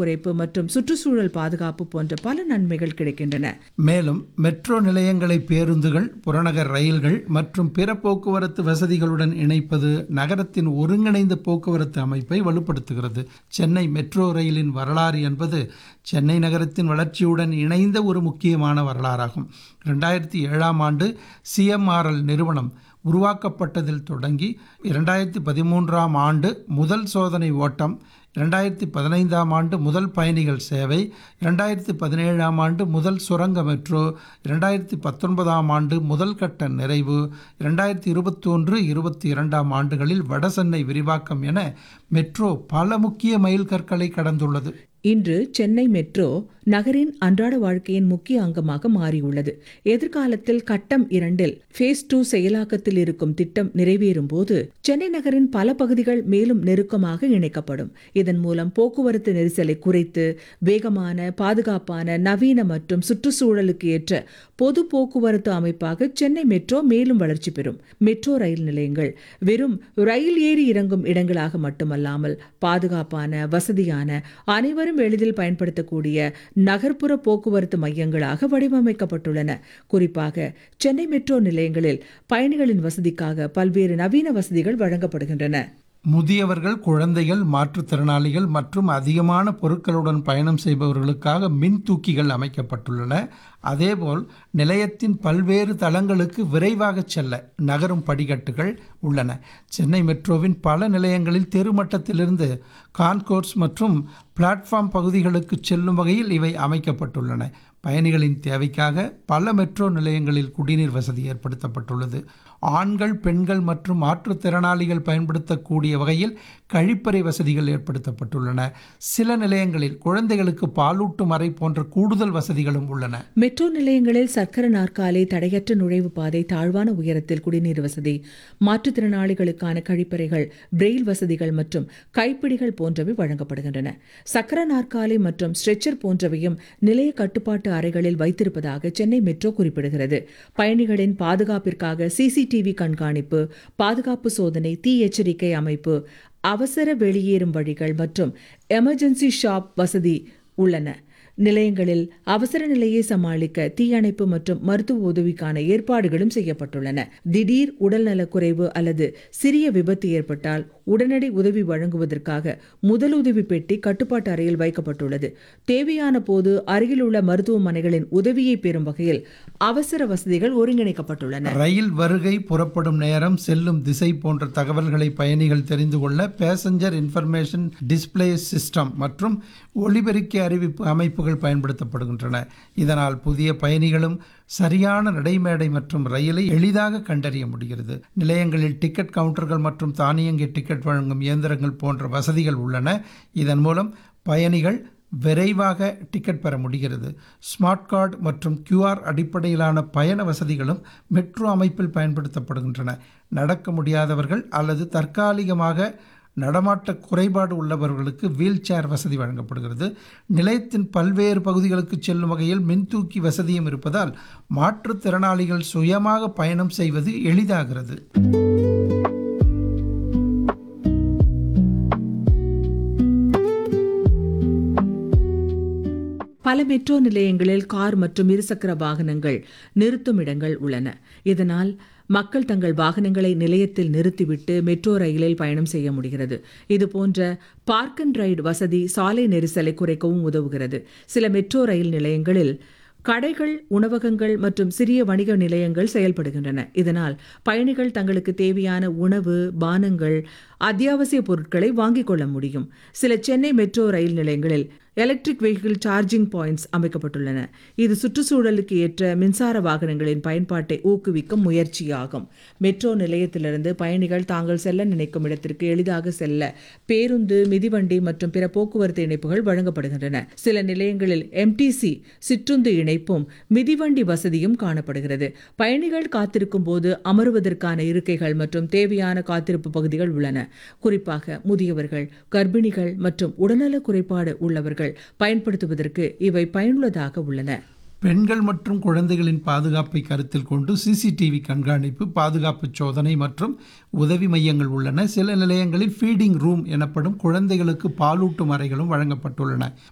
குறைப்பு மற்றும் சுற்றுச்சூழல் பாதுகாப்பு போன்ற பல நன்மைகள் கிடைக்கின்றன மேலும் மெட்ரோ நிலையங்களை பேருந்துகள் புறநகர் ரயில்கள் மற்றும் பிற போக்குவரத்து வசதிகளுடன் இணைப்பது நகரத்தின் ஒருங்கிணைந்த போக்குவரத்து அமைப்பை வலுப்படுத்துகிறது சென்னை மெட்ரோ ரயிலின் வரலாறு என்பது சென்னை நகரத்தின் வளர்ச்சியுடன் இணைந்த ஒரு முக்கியமான வரலாறாகும் ரெண்டாயிரத்தி ஏழாம் ஆண்டு சிஎம்ஆர்எல் நிறுவனம் உருவாக்கப்பட்டதில் தொடங்கி இரண்டாயிரத்தி பதிமூன்றாம் ஆண்டு முதல் சோதனை ஓட்டம் இரண்டாயிரத்தி பதினைந்தாம் ஆண்டு முதல் பயணிகள் சேவை இரண்டாயிரத்தி பதினேழாம் ஆண்டு முதல் சுரங்க மெட்ரோ இரண்டாயிரத்தி பத்தொன்பதாம் ஆண்டு முதல் கட்ட நிறைவு இரண்டாயிரத்தி இருபத்தொன்று இருபத்தி இரண்டாம் ஆண்டுகளில் வடசென்னை விரிவாக்கம் என மெட்ரோ பல முக்கிய மைல்கற்களை கடந்துள்ளது இன்று சென்னை மெட்ரோ நகரின் அன்றாட வாழ்க்கையின் முக்கிய அங்கமாக மாறியுள்ளது எதிர்காலத்தில் கட்டம் இரண்டில் ஃபேஸ் டூ செயலாக்கத்தில் இருக்கும் திட்டம் நிறைவேறும் போது சென்னை நகரின் பல பகுதிகள் மேலும் நெருக்கமாக இணைக்கப்படும் இதன் மூலம் போக்குவரத்து நெரிசலை குறைத்து வேகமான பாதுகாப்பான நவீன மற்றும் சுற்றுச்சூழலுக்கு ஏற்ற பொது போக்குவரத்து அமைப்பாக சென்னை மெட்ரோ மேலும் வளர்ச்சி பெறும் மெட்ரோ ரயில் நிலையங்கள் வெறும் ரயில் ஏறி இறங்கும் இடங்களாக மட்டுமல்லாமல் பாதுகாப்பான வசதியான அனைவரும் எளிதில் பயன்படுத்தக்கூடிய நகர்ப்புற போக்குவரத்து மையங்களாக வடிவமைக்கப்பட்டுள்ளன குறிப்பாக சென்னை மெட்ரோ நிலையங்களில் பயணிகளின் வசதிக்காக பல்வேறு நவீன வசதிகள் வழங்கப்படுகின்றன முதியவர்கள் குழந்தைகள் மாற்றுத்திறனாளிகள் மற்றும் அதிகமான பொருட்களுடன் பயணம் செய்பவர்களுக்காக மின் தூக்கிகள் அமைக்கப்பட்டுள்ளன அதேபோல் நிலையத்தின் பல்வேறு தளங்களுக்கு விரைவாக செல்ல நகரும் படிக்கட்டுகள் உள்ளன சென்னை மெட்ரோவின் பல நிலையங்களில் தெருமட்டத்திலிருந்து கான்கோர்ஸ் மற்றும் பிளாட்ஃபார்ம் பகுதிகளுக்கு செல்லும் வகையில் இவை அமைக்கப்பட்டுள்ளன பயணிகளின் தேவைக்காக பல மெட்ரோ நிலையங்களில் குடிநீர் வசதி ஏற்படுத்தப்பட்டுள்ளது ஆண்கள் பெண்கள் மற்றும் மாற்றுத்திறனாளிகள் பயன்படுத்தக்கூடிய வகையில் கழிப்பறை வசதிகள் ஏற்படுத்தப்பட்டுள்ளன சில நிலையங்களில் குழந்தைகளுக்கு பாலூட்டும் அறை போன்ற கூடுதல் வசதிகளும் உள்ளன மெட்ரோ நிலையங்களில் சக்கர நாற்காலி தடையற்ற நுழைவு பாதை தாழ்வான உயரத்தில் குடிநீர் வசதி மாற்றுத்திறனாளிகளுக்கான கழிப்பறைகள் பிரெயில் வசதிகள் மற்றும் கைப்பிடிகள் போன்றவை வழங்கப்படுகின்றன சக்கர நாற்காலி மற்றும் ஸ்ட்ரெச்சர் போன்றவையும் நிலைய கட்டுப்பாட்டு அறைகளில் வைத்திருப்பதாக சென்னை மெட்ரோ குறிப்பிடுகிறது பயணிகளின் பாதுகாப்பிற்காக சிசிடிவி கண்காணிப்பு பாதுகாப்பு சோதனை தீ எச்சரிக்கை அமைப்பு அவசர வெளியேறும் வழிகள் மற்றும் எமர்ஜென்சி ஷாப் வசதி உள்ளன நிலையங்களில் அவசர நிலையை சமாளிக்க தீயணைப்பு மற்றும் மருத்துவ உதவிக்கான ஏற்பாடுகளும் செய்யப்பட்டுள்ளன திடீர் உடல்நலக் குறைவு அல்லது சிறிய விபத்து ஏற்பட்டால் உடனடி உதவி வழங்குவதற்காக முதலுதவி பெட்டி கட்டுப்பாட்டு அறையில் வைக்கப்பட்டுள்ளது தேவையான போது அருகிலுள்ள மருத்துவமனைகளின் உதவியை பெறும் வகையில் அவசர வசதிகள் ஒருங்கிணைக்கப்பட்டுள்ளன ரயில் வருகை புறப்படும் நேரம் செல்லும் திசை போன்ற தகவல்களை பயணிகள் தெரிந்து கொள்ள பேசஞ்சர் இன்ஃபர்மேஷன் டிஸ்ப்ளே சிஸ்டம் மற்றும் ஒலிபெருக்கி அறிவிப்பு அமைப்புகள் பயன்படுத்தப்படுகின்றன இதனால் புதிய பயணிகளும் சரியான நடைமேடை மற்றும் ரயிலை எளிதாக கண்டறிய முடிகிறது நிலையங்களில் டிக்கெட் கவுண்டர்கள் மற்றும் தானியங்கி டிக்கெட் வழங்கும் இயந்திரங்கள் போன்ற வசதிகள் உள்ளன இதன் மூலம் பயணிகள் விரைவாக டிக்கெட் பெற முடிகிறது ஸ்மார்ட் கார்டு மற்றும் கியூஆர் அடிப்படையிலான பயண வசதிகளும் மெட்ரோ அமைப்பில் பயன்படுத்தப்படுகின்றன நடக்க முடியாதவர்கள் அல்லது தற்காலிகமாக நடமாட்ட குறைபாடு உள்ளவர்களுக்கு வீல் சேர் வசதி வழங்கப்படுகிறது நிலையத்தின் பல்வேறு பகுதிகளுக்கு செல்லும் வகையில் மின்தூக்கி வசதியும் இருப்பதால் மாற்றுத்திறனாளிகள் சுயமாக பயணம் செய்வது எளிதாகிறது பல மெட்ரோ நிலையங்களில் கார் மற்றும் இருசக்கர வாகனங்கள் நிறுத்தும் இடங்கள் உள்ளன இதனால் மக்கள் தங்கள் வாகனங்களை நிலையத்தில் நிறுத்திவிட்டு மெட்ரோ ரயிலில் பயணம் செய்ய முடிகிறது இது போன்ற பார்க் அண்ட் ரைடு வசதி சாலை நெரிசலை குறைக்கவும் உதவுகிறது சில மெட்ரோ ரயில் நிலையங்களில் கடைகள் உணவகங்கள் மற்றும் சிறிய வணிக நிலையங்கள் செயல்படுகின்றன இதனால் பயணிகள் தங்களுக்கு தேவையான உணவு பானங்கள் அத்தியாவசிய பொருட்களை வாங்கிக் கொள்ள முடியும் சில சென்னை மெட்ரோ ரயில் நிலையங்களில் எலக்ட்ரிக் வெஹிக்கிள் சார்ஜிங் பாயிண்ட்ஸ் அமைக்கப்பட்டுள்ளன இது சுற்றுச்சூழலுக்கு ஏற்ற மின்சார வாகனங்களின் பயன்பாட்டை ஊக்குவிக்கும் முயற்சியாகும் மெட்ரோ நிலையத்திலிருந்து பயணிகள் தாங்கள் செல்ல நினைக்கும் இடத்திற்கு எளிதாக செல்ல பேருந்து மிதிவண்டி மற்றும் பிற போக்குவரத்து இணைப்புகள் வழங்கப்படுகின்றன சில நிலையங்களில் எம்டிசி சிற்றுந்து இணைப்பும் மிதிவண்டி வசதியும் காணப்படுகிறது பயணிகள் காத்திருக்கும் போது அமருவதற்கான இருக்கைகள் மற்றும் தேவையான காத்திருப்பு பகுதிகள் உள்ளன குறிப்பாக முதியவர்கள் கர்ப்பிணிகள் மற்றும் உடல்நல குறைபாடு உள்ளவர்கள் பயன்படுத்துவதற்கு இவை பயனுள்ளதாக உள்ளன பெண்கள் மற்றும் குழந்தைகளின் பாதுகாப்பை கருத்தில் கொண்டு சிசிடிவி கண்காணிப்பு பாதுகாப்பு சோதனை மற்றும் உதவி மையங்கள் உள்ளன சில நிலையங்களில் ஃபீடிங் ரூம் எனப்படும் குழந்தைகளுக்கு பாலூட்டும் அறைகளும் வழங்கப்பட்டுள்ளன